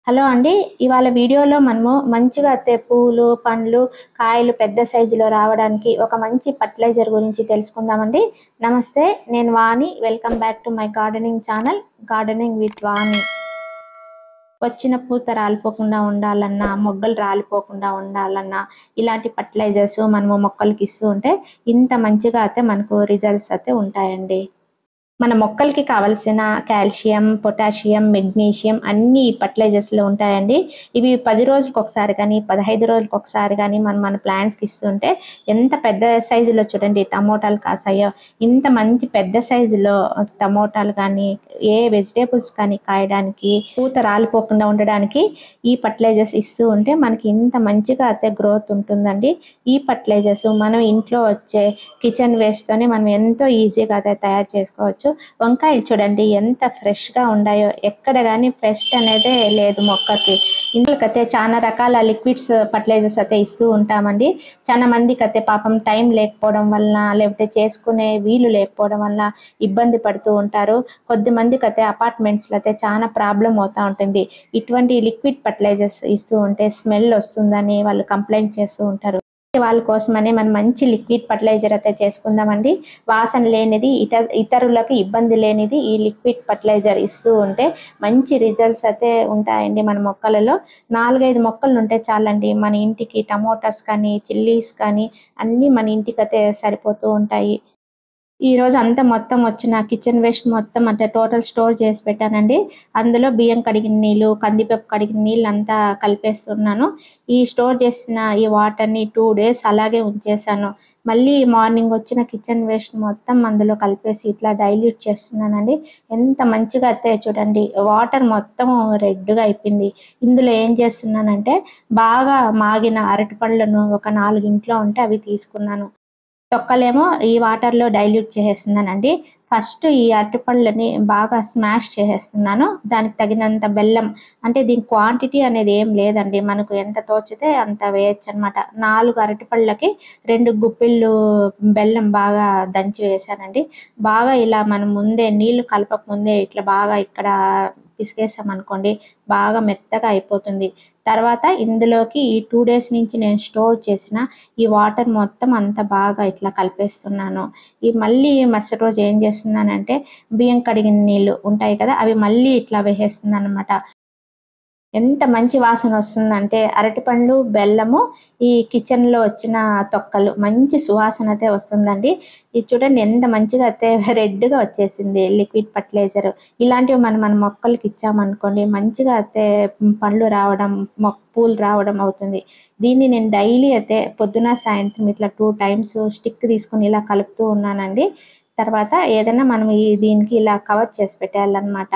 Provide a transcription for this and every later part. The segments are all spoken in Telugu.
హలో అండి ఇవాళ వీడియోలో మనము మంచిగా అత్తే పూలు పండ్లు కాయలు పెద్ద సైజులో రావడానికి ఒక మంచి ఫర్టిలైజర్ గురించి తెలుసుకుందామండి నమస్తే నేను Vani welcome back to my gardening channel gardening with Vani వచ్చిన పూత రాలిపోకుండా ఉండాలన్నా మొగ్గలు రాలిపోకుండా ఉండాలన్నా ఇలాంటి ఫర్టిలైజర్స్ మనము మొక్కలకి ఇస్తూ ఉంటే ఇంత మంచిగా అయితే మనకు రిజల్ట్స్ అయితే ఉంటాయండి మన మొక్కలకి కావలసిన కాల్షియం పొటాషియం మెగ్నీషియం అన్ని ఈ fertilizers లో ఉంటాయండి ఇవి పది రోజులకు ఒకసారి కానీ పదహైదు రోజులకు ఒకసారి కానీ మనం మన plants కి ఇస్తుంటే ఎంత పెద్ద సైజులో చూడండి టమోటాలు కాసాయో ఇంత మంచి పెద్ద సైజులో టమోటాలు కానీ ఏ వెజిటేబుల్స్ కానీ కాయడానికి పూత రాలిపోకుండా ఉండడానికి ఈ ఫర్టిలైజర్స్ ఇస్తూ ఉంటే మనకి ఇంత మంచిగా అయితే గ్రోత్ ఉంటుందండి ఈ ఫర్టిలైజర్స్ మనం ఇంట్లో వచ్చే కిచెన్ వేస్ట్ తోనే మనం ఎంతో ఈజీగా అయితే తయారు చేసుకోవచ్చు వంకాయలు చూడండి ఎంత ఫ్రెష్ గా ఉన్నాయో ఎక్కడ కానీ ఫ్రెష్ అనేదే లేదు మొక్కకి ఇందులోకైతే చాలా రకాల లిక్విడ్స్ ఫర్టిలైజర్స్ అయితే ఇస్తూ ఉంటామండి చాలా మందికి అయితే పాపం టైం లేకపోవడం వలన లేకపోతే చేసుకునే వీలు లేకపోవడం వల్ల ఇబ్బంది పడుతూ ఉంటారు కొద్ది మందికి అయితే అపార్ట్మెంట్స్ లో అయితే చాలా ప్రాబ్లం అవుతా ఉంటుంది ఇటువంటి లిక్విడ్ ఫర్టిలైజర్స్ ఇస్తూ ఉంటే స్మెల్ వస్తుందని వాళ్ళు కంప్లైంట్ చేస్తూ ఉంటారు వాళ్ళ కోసమని మనం మంచి లిక్విడ్ ఫర్టిలైజర్ అయితే చేసుకుందామండి వాసన లేనిది ఇత ఇతరులకు ఇబ్బంది లేనిది ఈ లిక్విడ్ ఫర్టిలైజర్ ఇస్తూ ఉంటే మంచి రిజల్ట్స్ అయితే ఉంటాయండి మన మొక్కలలో నాలుగైదు మొక్కలు ఉంటే చాలండి మన ఇంటికి టమోటాస్ కానీ చిల్లీస్ కానీ అన్నీ మన ఇంటికి అయితే సరిపోతూ ఉంటాయి ఈ రోజు అంతా మొత్తం వచ్చిన కిచెన్ వేస్ట్ మొత్తం అంటే టోటల్ స్టోర్ చేసి పెట్టానండి అందులో బియ్యం కడిగిన నీళ్ళు కందిపప్పు కడిగిన నీళ్ళు అంతా కలిపేస్తున్నాను ఈ స్టోర్ చేసిన ఈ వాటర్ని టూ డేస్ అలాగే ఉంచేసాను మళ్ళీ మార్నింగ్ వచ్చిన కిచెన్ వేస్ట్ మొత్తం అందులో కలిపేసి ఇట్లా డైల్యూట్ చేస్తున్నానండి ఎంత మంచిగా అయితే చూడండి వాటర్ మొత్తం రెడ్గా అయిపోయింది ఇందులో ఏం చేస్తున్నానంటే బాగా మాగిన అరటిపళ్ళను ఒక నాలుగు ఇంట్లో ఉంటే అవి తీసుకున్నాను తొక్కలేమో ఈ వాటర్లో డైల్యూట్ చేసేస్తున్నానండి ఫస్ట్ ఈ అరటిపళ్ళని బాగా స్మాష్ చేసేస్తున్నాను దానికి తగినంత బెల్లం అంటే దీని క్వాంటిటీ అనేది ఏం లేదండి మనకు ఎంత తోచితే అంత వేయచ్చు అనమాట నాలుగు అరటిపళ్ళకి రెండు గుప్పిళ్ళు బెల్లం బాగా దంచి వేసానండి బాగా ఇలా మనం ముందే నీళ్లు కలపక ముందే ఇట్లా బాగా ఇక్కడ పిసికేసాం అనుకోండి బాగా మెత్తగా అయిపోతుంది తర్వాత ఇందులోకి ఈ టూ డేస్ నుంచి నేను స్టోర్ చేసిన ఈ వాటర్ మొత్తం అంత బాగా ఇట్లా కలిపేస్తున్నాను ఈ మళ్ళీ మరుసటి రోజు ఏం చేస్తున్నానంటే బియ్యం కడిగిన నీళ్ళు ఉంటాయి కదా అవి మళ్ళీ ఇట్లా వేసేస్తున్నాను అనమాట ఎంత మంచి వాసన వస్తుందంటే అరటిపండ్లు బెల్లము ఈ కిచెన్ లో వచ్చిన తొక్కలు మంచి సువాసన అయితే వస్తుందండి ఇది చూడండి ఎంత మంచిగా అయితే రెడ్ గా వచ్చేసింది లిక్విడ్ ఫర్టిలైజర్ ఇలాంటివి మనం మన మొక్కలకి ఇచ్చామనుకోండి మంచిగా అయితే పండ్లు రావడం మొక్క పూలు రావడం అవుతుంది దీన్ని నేను డైలీ అయితే పొద్దున సాయంత్రం ఇట్లా టూ టైమ్స్ స్టిక్ తీసుకుని ఇలా కలుపుతూ ఉన్నానండి తర్వాత ఏదైనా మనం ఈ దీనికి ఇలా కవర్ చేసి పెట్టేయాలన్నమాట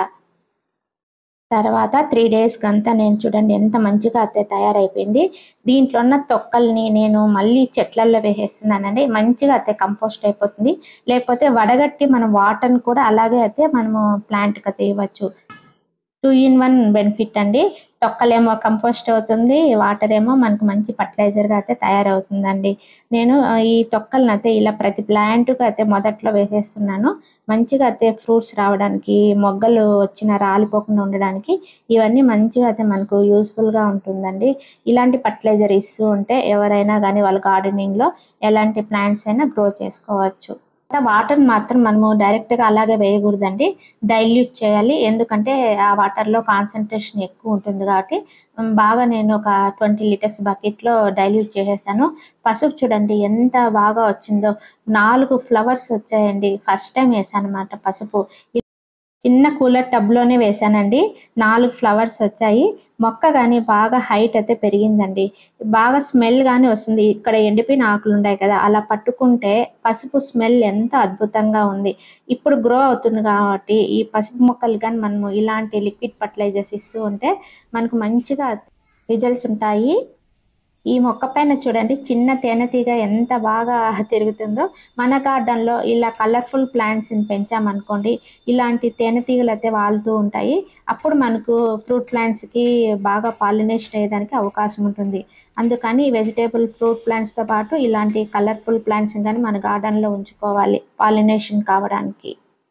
తర్వాత త్రీ డేస్కి అంతా నేను చూడండి ఎంత మంచిగా అయితే తయారైపోయింది దీంట్లో ఉన్న తొక్కల్ని నేను మళ్ళీ చెట్లల్లో వేసేస్తున్నానండి మంచిగా అయితే కంపోస్ట్ అయిపోతుంది లేకపోతే వడగట్టి మనం వాటర్ని కూడా అలాగే అయితే మనము ప్లాంట్కి అయితే ఇవ్వచ్చు టూ ఇన్ వన్ బెనిఫిట్ అండి తొక్కలేమో కంపోస్ట్ అవుతుంది వాటర్ ఏమో మనకు మంచి ఫర్టిలైజర్గా అయితే తయారవుతుందండి నేను ఈ తొక్కలను అయితే ఇలా ప్రతి ప్లాంట్కి అయితే మొదట్లో వేసేస్తున్నాను మంచిగా అయితే ఫ్రూట్స్ రావడానికి మొగ్గలు వచ్చిన రాలిపోకుండా ఉండడానికి ఇవన్నీ మంచిగా అయితే మనకు యూస్ఫుల్గా ఉంటుందండి ఇలాంటి ఫర్టిలైజర్ ఇస్తూ ఉంటే ఎవరైనా కానీ వాళ్ళ గార్డెనింగ్లో ఎలాంటి ప్లాంట్స్ అయినా గ్రో చేసుకోవచ్చు వాటర్ మాత్రం మనము డైరెక్ట్ గా అలాగే వేయకూడదండి డైల్యూట్ చేయాలి ఎందుకంటే ఆ వాటర్ లో కాన్సన్ట్రేషన్ ఎక్కువ ఉంటుంది కాబట్టి బాగా నేను ఒక ట్వంటీ లీటర్స్ బకెట్ లో డైల్యూట్ చేసేసాను పసుపు చూడండి ఎంత బాగా వచ్చిందో నాలుగు ఫ్లవర్స్ వచ్చాయండి ఫస్ట్ టైం వేసాను అనమాట పసుపు చిన్న కూలర్ టబ్ లోనే వేసానండి నాలుగు ఫ్లవర్స్ వచ్చాయి మొక్క కానీ బాగా హైట్ అయితే పెరిగిందండి బాగా స్మెల్ కానీ వస్తుంది ఇక్కడ ఎండిపోయిన ఆకులు ఉన్నాయి కదా అలా పట్టుకుంటే పసుపు స్మెల్ ఎంత అద్భుతంగా ఉంది ఇప్పుడు గ్రో అవుతుంది కాబట్టి ఈ పసుపు మొక్కలు కానీ మనము ఇలాంటి లిక్విడ్ ఫర్టిలైజర్స్ ఇస్తూ ఉంటే మనకు మంచిగా రిజల్ట్స్ ఉంటాయి ఈ మొక్క పైన చూడండి చిన్న తేనెటీగ ఎంత బాగా తిరుగుతుందో మన గార్డెన్లో ఇలా కలర్ఫుల్ ప్లాంట్స్ని పెంచామనుకోండి ఇలాంటి తేనెటీగలు అయితే వాలుతూ ఉంటాయి అప్పుడు మనకు ఫ్రూట్ ప్లాంట్స్కి బాగా పాలినేషన్ అయ్యేదానికి అవకాశం ఉంటుంది అందుకని వెజిటేబుల్ ఫ్రూట్ ప్లాంట్స్తో పాటు ఇలాంటి కలర్ఫుల్ ప్లాంట్స్ కానీ మన గార్డెన్లో ఉంచుకోవాలి పాలినేషన్ కావడానికి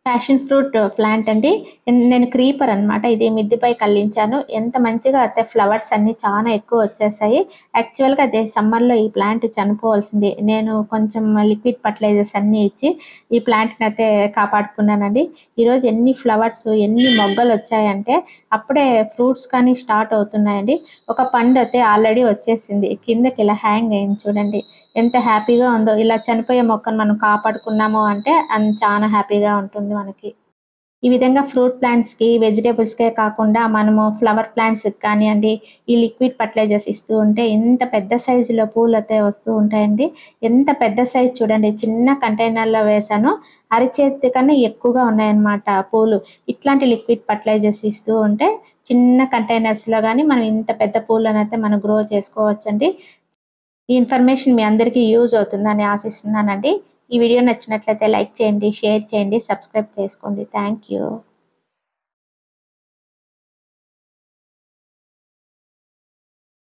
ప్యాషన్ ఫ్రూట్ ప్లాంట్ అండి నేను క్రీపర్ అన్నమాట ఇది మిద్దిపై కల్లించాను ఎంత మంచిగా అయితే ఫ్లవర్స్ అన్ని చాలా ఎక్కువ వచ్చేసాయి యాక్చువల్గా అదే సమ్మర్లో ఈ ప్లాంట్ చనిపోవాల్సింది నేను కొంచెం లిక్విడ్ ఫర్టిలైజర్స్ అన్ని ఇచ్చి ఈ ప్లాంట్ని అయితే కాపాడుకున్నానండి ఈరోజు ఎన్ని ఫ్లవర్స్ ఎన్ని మొగ్గలు వచ్చాయంటే అప్పుడే ఫ్రూట్స్ కానీ స్టార్ట్ అవుతున్నాయండి ఒక పండు అయితే ఆల్రెడీ వచ్చేసింది కిందకి ఇలా హ్యాంగ్ అయింది చూడండి ఎంత హ్యాపీగా ఉందో ఇలా చనిపోయే మొక్కను మనం కాపాడుకున్నాము అంటే అది చాలా హ్యాపీగా ఉంటుంది మనకి ఈ విధంగా ఫ్రూట్ ప్లాంట్స్కి వెజిటేబుల్స్కే కాకుండా మనము ఫ్లవర్ ప్లాంట్స్కి కానివ్వండి ఈ లిక్విడ్ ఫర్టిలైజర్స్ ఇస్తూ ఉంటే ఎంత పెద్ద సైజులో పూలు అయితే వస్తూ ఉంటాయండి ఎంత పెద్ద సైజ్ చూడండి చిన్న కంటైనర్లో వేసాను అరిచేతి కన్నా ఎక్కువగా ఉన్నాయన్నమాట పూలు ఇట్లాంటి లిక్విడ్ ఫర్టిలైజర్స్ ఇస్తూ ఉంటే చిన్న కంటైనర్స్లో కానీ మనం ఇంత పెద్ద పూలను అయితే మనం గ్రో చేసుకోవచ్చండి ఈ ఇన్ఫర్మేషన్ మీ అందరికీ యూజ్ అవుతుందని ఆశిస్తున్నానండి ఈ వీడియో నచ్చినట్లయితే లైక్ చేయండి షేర్ చేయండి సబ్స్క్రైబ్ చేసుకోండి థ్యాంక్ యూ